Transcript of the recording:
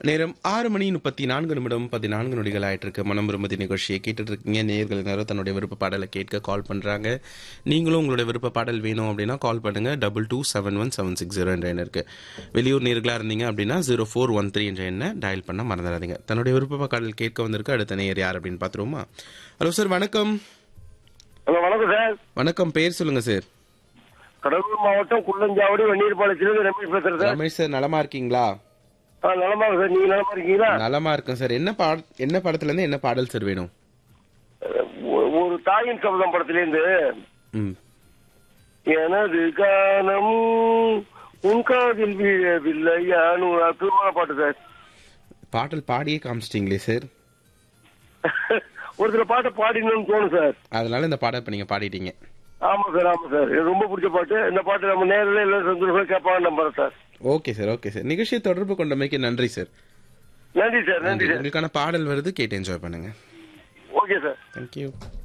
நேரம் ஆறு மணி முப்பத்தி நான்கு நிமிடம் பதினான்கு நொடிகள் ஆயிட்டு இருக்கு மனம் விரும்பதி நிகழ்ச்சியை கேட்டுட்டு இருக்கீங்க நேர்கள் நேரம் தன்னுடைய விருப்ப பாடலை கேட்க கால் பண்றாங்க நீங்களும் உங்களுடைய விருப்ப பாடல் வேணும் அப்படின்னா கால் பண்ணுங்க double two seven one seven six zero என்ற எண் இருக்கு வெளியூர் நேர்களா இருந்தீங்க அப்படின்னா ஜீரோ ஃபோர் ஒன் த்ரீ என்ற எண்ணை டயல் பண்ண மறந்துடாதீங்க தன்னுடைய விருப்ப பாடல் கேட்க வந்திருக்கு அடுத்த நேர் யார் அப்படின்னு பாத்துருவோமா ஹலோ சார் வணக்கம் ஹலோ வணக்கம் சார் வணக்கம் பேர் சொல்லுங்க சார் கடலூர் மாவட்டம் குள்ளஞ்சாவடி வெந்நீர்பாளையத்திலிருந்து ரமேஷ் பேசுறேன் சார் ரமேஷ் சார் நலமா இருக்கீங்களா ஆ நலமா இருக்கு சார் நீங்க நலமா இருக்கீங்களா நலமா இருக்கும் சார் என்ன பாட என்ன படத்துல இருந்து என்ன பாடல் சார் வேணும் ஒ- ஒரு தாயின் சபதம் படத்திலேருந்து ம் எனது கானம் உன் காதில் வீழவில்லையான்னு ஒரு அற்புதமான பாட்டு சார் பாடல் பாடியே காமிச்சிட்டீங்களே சார் ஒரு சில பாட்டை பாடினு தோணும் சார் அதனால இந்த பாடம் இப்ப நீங்க பாடிட்டீங்க ஆமா சார் ஆமா சார் எனக்கு ரொம்ப பிடிச்ச பாட்டு இந்த பாட்டு நம்ம நேரில் எல்லாரும் சந்தோஷமா கேட்பாங்க நம்புறேன் sir okay sir okay sir நிகழ்ச்சியை தொடர்பு கொண்டமைக்கு நன்றி சார் நன்றி சார் நன்றி சார் உங்களுக்கான பாடல் வருது கேட்டு என்ஜாய் பண்ணுங்க ஓகே சார் தேங்க்யூ